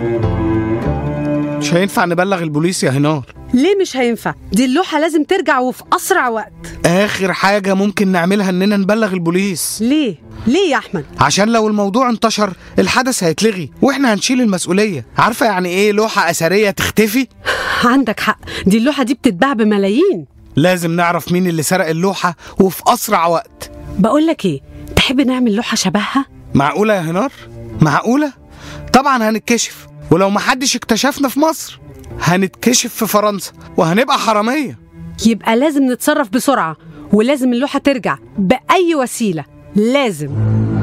مش هينفع نبلغ البوليس يا هنار ليه مش هينفع دي اللوحة لازم ترجع وفي أسرع وقت اخر حاجة ممكن نعملها اننا نبلغ البوليس ليه ليه يا أحمد عشان لو الموضوع انتشر الحدث هيتلغي واحنا هنشيل المسؤولية عارفة يعني ايه لوحة اثرية تختفي عندك حق دي اللوحة دي بتتباع بملايين لازم نعرف مين اللي سرق اللوحة وفي اسرع وقت بقول لك ايه تحب نعمل لوحة شبهها معقولة يا هنار معقولة طبعا هنتكشف ولو محدش اكتشفنا في مصر هنتكشف في فرنسا وهنبقى حرامية يبقى لازم نتصرف بسرعة ولازم اللوحة ترجع بأي وسيلة لازم